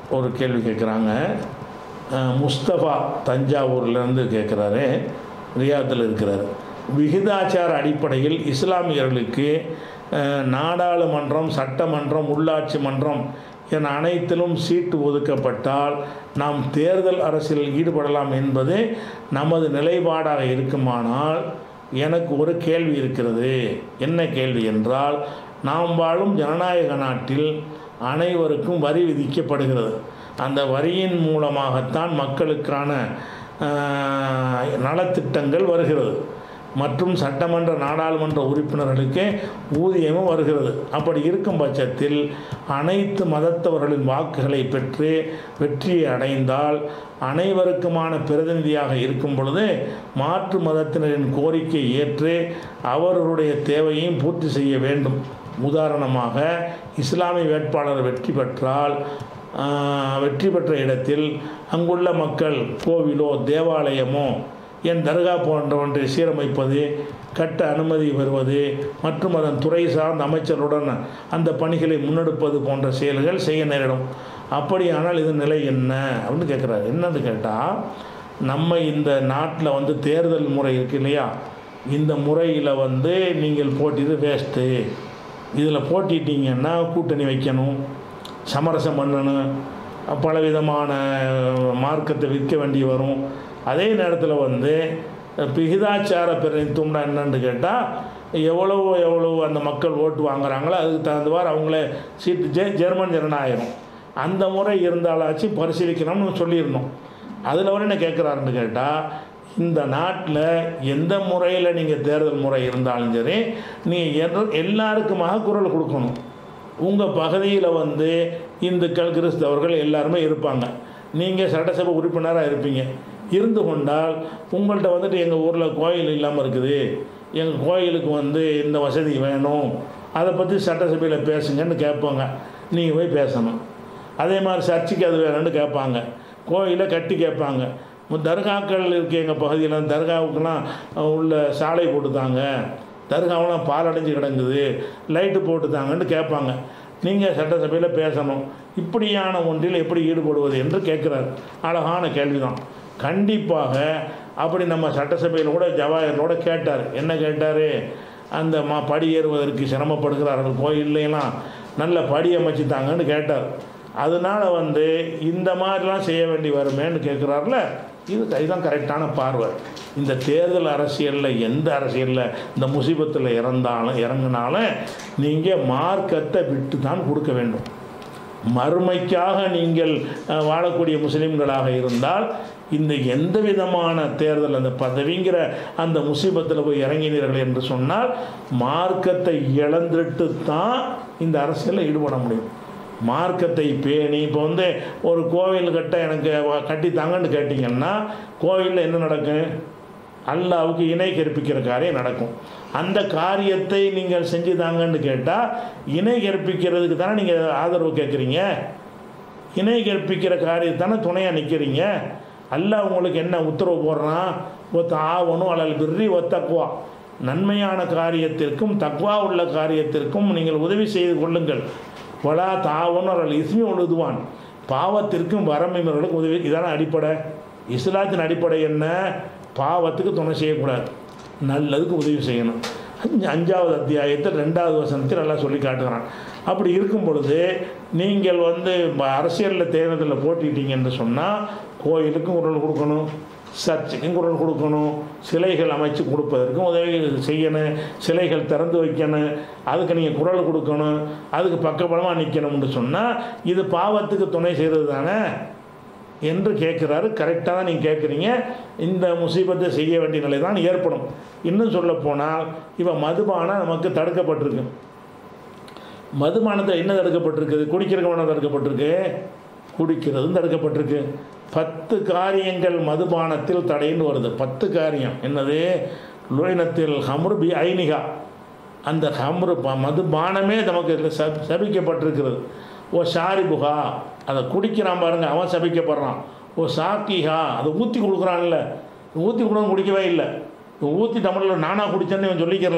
ஒரு கேள்வி கேட்குறாங்க அஹ், முஸ்தபா தஞ்சாவூர்லேருந்து கேட்குறாரு ரியாத்தில் இருக்கிறார் விகிதாச்சார அடிப்படையில் இஸ்லாமியர்களுக்கு அஹ், நாடாளுமன்றம் சட்டமன்றம் உள்ளாட்சி மன்றம் என அனைத்திலும் சீட்டு ஒதுக்கப்பட்டால் நாம் தேர்தல் அரசியலில் ஈடுபடலாம் என்பது நமது நிலைப்பாடாக இருக்குமானால் எனக்கு ஒரு கேள்வி இருக்கிறது என்ன கேள்வி என்றால் நாம் வாழும் ஜனநாயக நாட்டில் அனைவருக்கும் வரி விதிக்கப்படுகிறது அந்த வரியின் மூலமாகத்தான் மக்களுக்கான ஆஹ், நலத்திட்டங்கள் வருகிறது மற்றும் சட்டமன்ற நாடாளுமன்ற உறுப்பினர்களுக்கு ஊதியமும் வருகிறது அப்படி இருக்கும் பட்சத்தில் அனைத்து மதத்தவர்களின் வாக்குகளை பெற்று வெற்றியை அடைந்தால் அனைவருக்குமான பிரதிநிதியாக இருக்கும் பொழுது மாற்று மதத்தினரின் கோரிக்கை ஏற்று அவர்களுடைய தேவையையும் பூர்த்தி செய்ய வேண்டும் உதாரணமாக இஸ்லாமிய வேட்பாளர் வெற்றி பெற்றால் ஆஹ், வெற்றி பெற்ற இடத்தில் அங்குள்ள மக்கள் கோவிலோ தேவாலயமோ என் தர்கா போன்றவற்றை சீரமைப்பது கட்ட அனுமதி பெறுவது மற்றும் அதன் துறை சார்ந்த அமைச்சருடன் அந்த பணிகளை முன்னெடுப்பது போன்ற செயல்கள் செய்ய நேரிடும் அப்படியானால் இது நிலை என்ன அப்படின்னு கேட்குறாரு என்னன்னு கேட்டால் நம்ம இந்த நாட்டில் வந்து தேர்தல் முறை இருக்கு இல்லையா இந்த முறையில் வந்து நீங்கள் போட்டியது வேஸ்ட்டு இதில் போட்டிட்டீங்கன்னா கூட்டணி வைக்கணும் சமரசம் பண்ணணும் பலவிதமான மார்க்கத்தை விற்க வேண்டி வரும் அதே நேரத்தில் வந்து விகிதாச்சார பிரதித்துவம்னா என்னன்னு கேட்டால் எவ்வளவு எவ்வளவு அந்த மக்கள் ஓட்டு வாங்குறாங்களோ அதுக்கு தகுந்தவாறு அவங்களே சீட்டு ஜெ ஜெர்மன் ஜனநாயகம் அந்த முறை இருந்தாலாச்சு பரிசீலிக்கணும்னு சொல்லியிருந்தோம் அதில் வரை என்ன கேட்குறாருன்னு கேட்டால் இந்த நாட்டில் எந்த முறையில் நீங்கள் தேர்தல் முறை இருந்தாலும் சரி நீங்கள் எல்லாருக்குமாக குரல் கொடுக்கணும் உங்கள் பகுதியில் வந்து இந்துக்கள் கிறிஸ்தவர்கள் எல்லாருமே இருப்பாங்க நீங்கள் சட்டசபை உறுப்பினராக இருப்பீங்க இருந்து கொண்டால் உங்கள்கிட்ட வந்துட்டு எங்கள் ஊரில் கோயில் இல்லாமல் இருக்குது எங்கள் கோயிலுக்கு வந்து இந்த வசதி வேணும் அதை பற்றி சட்டசபையில் பேசுங்கன்னு கேட்பாங்க நீங்கள் போய் பேசணும் அதே மாதிரி சர்ச்சுக்கு அது வேணும்னு கேட்பாங்க கோயிலை கட்டி கேட்பாங்க இப்போ தர்காக்கள் இருக்குது எங்கள் பகுதியில் தர்காவுக்கெல்லாம் உள்ள சாலை போட்டுத்தாங்க தர்காவெல்லாம் பாலடைஞ்சு கிடங்குது லைட்டு போட்டுத்தாங்கன்னு கேட்பாங்க நீங்கள் சட்டசபையில் பேசணும் இப்படியான ஒன்றில் எப்படி ஈடுபடுவது என்று கேட்குறாரு அழகான கேள்விதான் கண்டிப்பாக அப்படி நம்ம சட்டசபையில் கூட ஜவாஹரோட கேட்டார் என்ன கேட்டார் அந்த மா படி ஏறுவதற்கு சிரமப்படுகிறார்கள் கோயில்லாம் நல்ல படி அமைச்சு தாங்கன்னு கேட்டார் அதனால் வந்து இந்த மாதிரிலாம் செய்ய வேண்டி வருமேன்னு கேட்குறாருல இது இதுதான் கரெக்டான பார்வை இந்த தேர்தல் அரசியலில் எந்த அரசியலில் இந்த முசீபத்தில் இறந்தாலும் இறங்கினாலும் நீங்கள் மார்க்கத்தை விட்டு தான் கொடுக்க வேண்டும் மறுமைக்காக நீங்கள் அஹ், வாழக்கூடிய முஸ்லீம்களாக இருந்தால் இந்த எந்த விதமான தேர்தல் அந்த பதவிங்கிற அந்த முசீபத்தில் போய் இறங்கினீர்கள் என்று சொன்னால் மார்க்கத்தை இழந்துட்டு தான் இந்த அரசியலில் ஈடுபட முடியும் மார்க்கத்தை பேணி இப்போ வந்து ஒரு கோவில் கட்ட எனக்கு வ- கட்டி தாங்கன்னு கேட்டிங்கன்னா கோவிலில் என்ன நடக்கும் அல்லாவுக்கு இணை கற்பிக்கிற காரியம் நடக்கும் அந்த காரியத்தை நீங்கள் செஞ்சு தாங்கன்னு கேட்டால் இணை கற்பிக்கிறதுக்கு தானே நீங்கள் ஆதரவு கேட்குறீங்க இணை கற்பிக்கிற காரியத்தானே துணையாக நிற்கிறீங்க அல்லாஹ் உங்களுக்கு என்ன உத்தரவு போடுறான் ஒத்த ஆவணும் அல்லது பிர்ரி ஒத்தக்குவா நன்மையான காரியத்திற்கும் தக்வா உள்ள காரியத்திற்கும் நீங்கள் உதவி செய்து கொள்ளுங்கள் வலா தாவணும் அல்லது இஸ்மி உழுதுவான் பாவத்திற்கும் வரமைவர்களுக்கும் உதவி இதான அடிப்படை இஸ்லாத்தின் அடிப்படை என்ன பாவத்துக்கு துணை செய்யக்கூடாது நல்லதுக்கு உதவி செய்யணும் அஞ்சு அஞ்சாவது அத்தியாயத்தில் ரெண்டாவது வசனத்தில் நல்லா சொல்லி காட்டுகிறான் அப்படி இருக்கும் பொழுது நீங்கள் வந்து ம- அரசியலில் தேர்தலில் போட்டிட்டீங்கன்னு சொன்னால் கோயிலுக்கும் குரல் கொடுக்கணும் சர்ச்சுக்கும் குரல் கொடுக்கணும் சிலைகள் அமைச்சு கொடுப்பதற்கும் உதவி செய்யணும் சிலைகள் திறந்து வைக்கணும் அதுக்கு நீங்கள் குரல் கொடுக்கணும் அதுக்கு பக்கபலமாக நிற்கணும்னு சொன்னால் இது பாவத்துக்கு துணை செய்கிறது தானே என்று கேட்குறாரு கரெக்டாக தான் நீங்கள் கேட்குறீங்க இந்த முசீபத்தை செய்ய வேண்டிய நிலை தான் ஏற்படும் இன்னும் சொல்ல போனால் இவன் மதுபானம் நமக்கு தடுக்கப்பட்டிருக்கு மதுபானத்தை என்ன தடுக்கப்பட்டிருக்குது குடிக்கிறவன தடுக்கப்பட்டிருக்கு குடிக்கிறதும் தடுக்கப்பட்டிருக்கு பத்து காரியங்கள் மதுபானத்தில் தடைன்னு வருது பத்து காரியம் என்னது லோயினத்தில் ஹம்ரு பி ஐனிகா அந்த ஹம்ரு ப- மதுபானமே நமக்கு இதுல சப் சபிக்கப்பட்டிருக்கிறது ஓ ஷாரிபுகா அதை குடிக்கிறான் பாருங்க அவன் சபிக்கப்படுறான் ஓ சாக்கிஹா அதை ஊற்றி கொடுக்குறான்ல ஊற்றி கொடுக்க குடிக்கவே இல்லை ஊற்றி தமிழில் நானாக குடித்தேன்னு இவன் சொல்லிக்கிறலாம்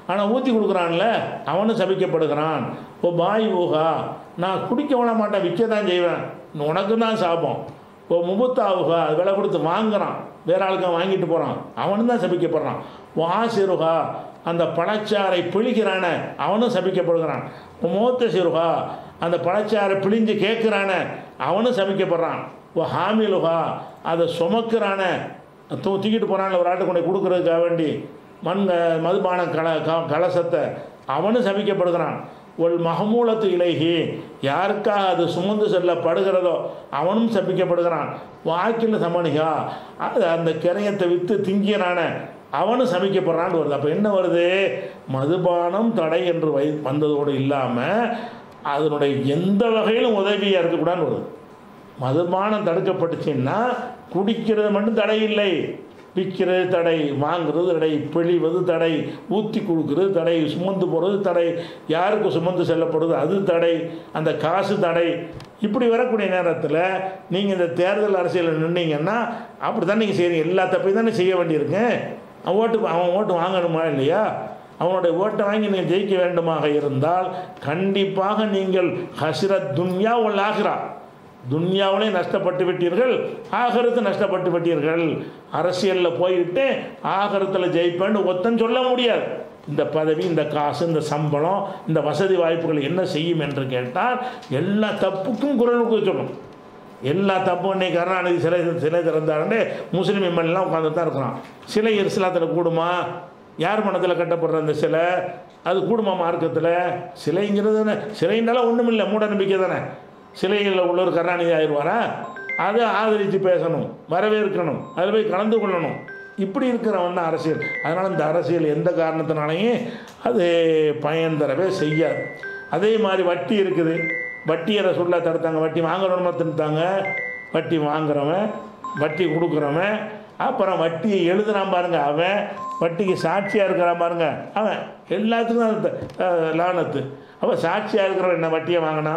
ஆனால் ஊற்றி கொடுக்குறான்ல அவனும் சபிக்கப்படுகிறான் ஓ பாய் ஊகா நான் குடிக்க விட மாட்டேன் விற்க தான் செய்வேன் உனக்கு தான் சாபம் ஓ முபுத்தாவுகா விலை கொடுத்து வாங்குறான் வேற ஆளுக்கு வாங்கிட்டு போகிறான் அவனும் தான் சபிக்கப்படுறான் ஓ ஆசிருகா அந்த பழச்சாறை பிழிக்கிறான அவனும் சபிக்கப்படுகிறான் ஓ மூத்த சிறுகா அந்த பழச்சாறை பிழிஞ்சு கேட்குறான அவனும் சபிக்கப்படுறான் ஓ ஹாமிலுகா அதை சுமக்கிறான தூ தூக்கிட்டு போகிறான்ல ஒரு ஆட்டு கொண்டு கொடுக்குறதுக்காக வேண்டி மண் மதுபான கல க- கலசத்தை அவனும் சபிக்கப்படுகிறான் ஒல் மகமூலத்து இலைகி யாருக்காக அது சுமந்து செல்லப்படுகிறதோ அவனும் சபிக்கப்படுகிறான் வாக்கில் சமணிகா அது அந்த கிரயத்தை விற்று திங்கிறான அவனும் சபிக்கப்படுறான்னு வருது அப்போ என்ன வருது மதுபானம் தடை என்று வை வந்ததோடு இல்லாமல் அதனுடைய எந்த வகையிலும் உதவியாக இருக்கக்கூடாதுன்னு வருது மதுபானம் தடுக்கப்பட்டுச்சுன்னா குடிக்கிறது மட்டும் தடை இல்லை விற்கிறது தடை வாங்குறது தடை பிழிவது தடை ஊற்றி கொடுக்கறது தடை சுமந்து போகிறது தடை யாருக்கு சுமந்து செல்லப்படுது அது தடை அந்த காசு தடை இப்படி வரக்கூடிய நேரத்தில் நீங்கள் இந்த தேர்தல் அரசியலில் நின்னீங்கன்னா அப்படி தான் நீங்கள் செய்கிறீங்க எல்லா தப்பையும் தானே செய்ய வேண்டியிருக்கு அவன் ஓட்டு அவன் ஓட்டு வாங்கணுமா இல்லையா அவனுடைய ஓட்டை வாங்கி நீங்கள் ஜெயிக்க வேண்டுமாக இருந்தால் கண்டிப்பாக நீங்கள் ஹஸ்ரத் துன்யா உள் ஆகிறா துன்யாவிலே நஷ்டப்பட்டு விட்டீர்கள் ஆகரத்து நஷ்டப்பட்டு விட்டீர்கள் அரசியலில் போயிட்டு ஆகரத்தில் ஜெயிப்பேன்னு ஒத்தன் சொல்ல முடியாது இந்த பதவி இந்த காசு இந்த சம்பளம் இந்த வசதி வாய்ப்புகள் என்ன செய்யும் என்று கேட்டால் எல்லா தப்புக்கும் குரல் கொடுக்க சொல்லணும் எல்லா தப்பும் இன்னைக்கு கருணாநிதி சிலை சிலை திறந்தாருன்னு முஸ்லீம் எம்எல்லாம் உட்காந்து தான் இருக்கிறான் சிலை இஸ்லாத்தில் கூடுமா யார் மனத்தில் கட்டப்படுற அந்த சிலை அது கூடுமா மார்க்கத்தில் சிலைங்கிறது என்ன சிலைன்னால ஒன்றும் இல்லை மூட நம்பிக்கை தானே சிலைகளில் உள்ள ஒரு கருணாநிதி ஆயிடுவாரா அதை ஆதரித்து பேசணும் வரவேற்கணும் அதில் போய் கலந்து கொள்ளணும் இப்படி இருக்கிறவன் தான் அரசியல் அதனால் இந்த அரசியல் எந்த காரணத்தினாலையும் அது பயன் தரவே செய்யாது அதே மாதிரி வட்டி இருக்குது வட்டியை சொல்ல தடுத்தாங்க வட்டி வாங்குறவன் தின்னுட்டாங்க வட்டி வாங்குறவன் வட்டி கொடுக்குறவன் அப்புறம் வட்டியை எழுதுறான் பாருங்க அவன் வட்டிக்கு சாட்சியாக இருக்கிறான் பாருங்க அவன் எல்லாத்துக்கும் அது அஹ், லானத்து அப்போ சாட்சியாக இருக்கிறவன் என்ன வட்டியை வாங்கினா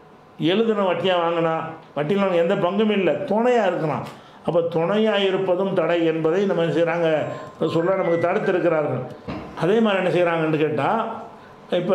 எழுதுன வட்டியாக வாங்கினா வட்டியில் எந்த பங்கும் இல்லை துணையாக இருக்கிறான் அப்போ துணையாக இருப்பதும் தடை என்பதை நம்ம என்ன செய்கிறாங்க சொல்ல நமக்கு தடுத்திருக்கிறார்கள் அதே மாதிரி என்ன செய்கிறாங்கன்னு கேட்டால் இப்போ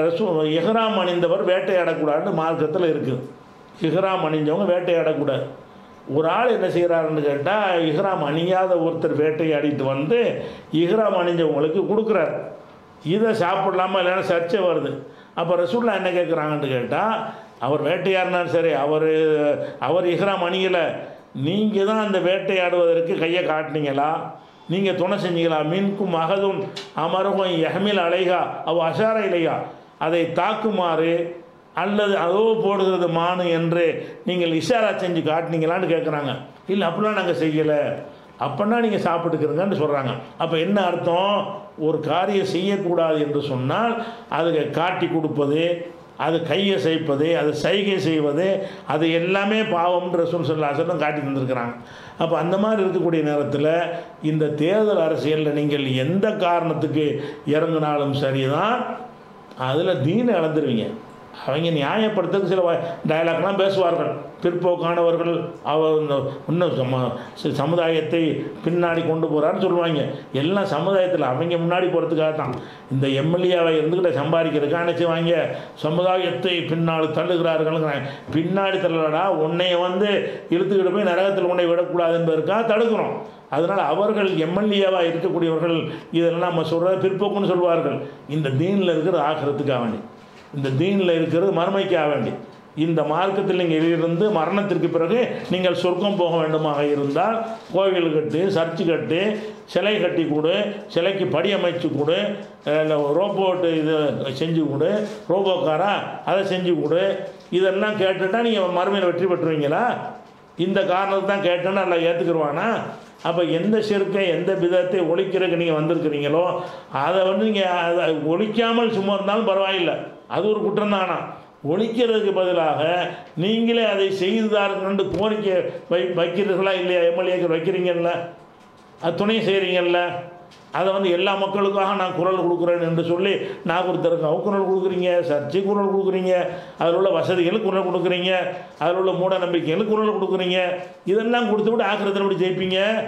இஹ்ராம் அணிந்தவர் வேட்டையாடக்கூடாதுன்னு மார்க்கத்தில் இருக்குது இஹ்ராம் அணிஞ்சவங்க வேட்டையாடக்கூடாது ஒரு ஆள் என்ன செய்கிறாருன்னு கேட்டால் இஹ்ராம் அணியாத ஒருத்தர் வேட்டையாடிட்டு வந்து இஹ்ராம் அணிஞ்சவங்களுக்கு கொடுக்குறாரு இதை சாப்பிடலாமா இல்லைன்னா சர்ச்சை வருது அப்போ ரசூல்லா என்ன கேட்குறாங்கன்னு கேட்டால் அவர் வேட்டையாடினார் சரி அவர் அவர் இஹ்ராம் அணியலை நீங்கள் தான் அந்த வேட்டையாடுவதற்கு கையை காட்டினீங்களா நீங்கள் துணை செஞ்சீங்களா மீன்கும் அகதும் அமருகும் எஹமில் அலைகா அவ் அசார இலையா அதை தாக்குமாறு அல்லது அதோ போடுகிறது மானு என்று நீங்கள் இஷாரா செஞ்சு காட்டினீங்களான்னு கேட்குறாங்க இல்லை அப்படிலாம் நாங்கள் செய்யலை அப்படின்னா நீங்கள் சாப்பிட்டுக்கிறங்கன்னு சொல்கிறாங்க அப்போ என்ன அர்த்தம் ஒரு காரியம் செய்யக்கூடாது என்று சொன்னால் அதுக்கு காட்டி கொடுப்பது அது கையை செய்ப்பது அது சைகை செய்வது அது எல்லாமே பாவம்ன்ற சொல் சொல்லாசலும் காட்டி தந்திருக்கிறாங்க அப்போ அந்த மாதிரி இருக்கக்கூடிய நேரத்தில் இந்த தேர்தல் அரசியலில் நீங்கள் எந்த காரணத்துக்கு இறங்கினாலும் சரிதான் அதில் தீனை இழந்துருவீங்க அவங்க நியாயப்படுத்துறதுக்கு சில டயலாக்லாம் பேசுவார்கள் பிற்போக்கானவர்கள் அவர் இந்த இன்னும் சம ச- சமுதாயத்தை பின்னாடி கொண்டு போகிறான்னு சொல்லுவாங்க எல்லாம் சமுதாயத்தில் அவங்க முன்னாடி போகிறதுக்காக தான் இந்த எம்எல்ஏவை இருந்துக்கிட்ட சம்பாதிக்கிறதுக்காக என்ன செய்வாங்க சமுதாயத்தை பின்னால் தள்ளுகிறார்கள்ங்கிறாங்க பின்னாடி தள்ளடா உன்னைய வந்து இழுத்துக்கிட்டு போய் நரகத்தில் உன்னை விடக்கூடாது என்பதற்காக தடுக்கிறோம் அதனால் அவர்கள் எம்எல்ஏவாக இருக்கக்கூடியவர்கள் இதெல்லாம் நம்ம சொல்கிறது பிற்போக்குன்னு சொல்வார்கள் இந்த தீனில் இருக்கிறது ஆகிறதுக்காக வேண்டி இந்த தீனில் இருக்கிறது மறுமைக்காக வேண்டி இந்த மார்க்கத்தில் நீங்கள் இருந்து மரணத்திற்கு பிறகு நீங்கள் சொர்க்கம் போக வேண்டுமாக இருந்தால் கோவில் கட்டு சர்ச்சு கட்டு சிலை கட்டி கொடு சிலைக்கு படி அமைச்சு கொடு இல்லை ரோபோட்டு இது செஞ்சு கொடு ரோபோக்காரா அதை செஞ்சு கொடு இதெல்லாம் கேட்டுட்டா நீங்கள் மறுமையில் வெற்றி பெற்றுவீங்களா இந்த காரணத்தை தான் கேட்டேன்னு நல்லா ஏற்றுக்குருவானா அப்போ எந்த செருக்கை எந்த விதத்தை ஒழிக்கிறதுக்கு நீங்கள் வந்திருக்கிறீங்களோ அதை வந்து நீங்கள் அதை ஒழிக்காமல் சும்மா இருந்தாலும் பரவாயில்லை அது ஒரு குற்றம் தானா ஒழிக்கிறதுக்கு பதிலாக நீங்களே அதை செய்துதாருங்கன்னு கோரிக்கை வை வைக்கிறீர்களா இல்லையா எம்எல்ஏக்கள் வைக்கிறீங்கல்ல அது துணை செய்கிறீங்கல்ல அதை வந்து எல்லா மக்களுக்காக நான் குரல் கொடுக்குறேன் என்று சொல்லி நாகூர்த்தருக்காக குரல் கொடுக்குறீங்க சர்ச்சை குரல் கொடுக்குறீங்க அதில் உள்ள வசதிகளுக்கு குரல் கொடுக்குறீங்க அதில் உள்ள மூட நம்பிக்கைகளுக்கு குரல் கொடுக்குறீங்க இதெல்லாம் கொடுத்து விட்டு ஆக்கிரத்தில் எப்படி ஜெயிப்பீங்க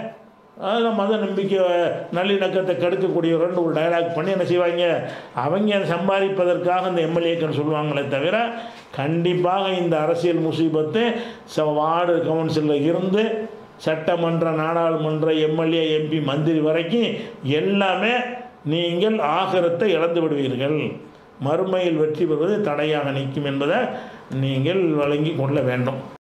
அதெல்லாம் மத நம்பிக்கை நல்லிணக்கத்தை கெடுக்கக்கூடியவர்கள் ஒரு டயலாக் பண்ணி என்ன செய்வாங்க அவங்க சம்பாதிப்பதற்காக இந்த எம்எல்ஏக்கள் சொல்லுவாங்களே தவிர கண்டிப்பாக இந்த அரசியல் முசீபத்து ச வார்டு கவுன்சிலில் இருந்து சட்டமன்ற நாடாளுமன்ற எம்எல்ஏ எம்பி மந்திரி வரைக்கும் எல்லாமே நீங்கள் ஆகரத்தை இழந்து விடுவீர்கள் மறுமையில் வெற்றி பெறுவது தடையாக நிற்கும் என்பதை நீங்கள் வழங்கி கொள்ள வேண்டும்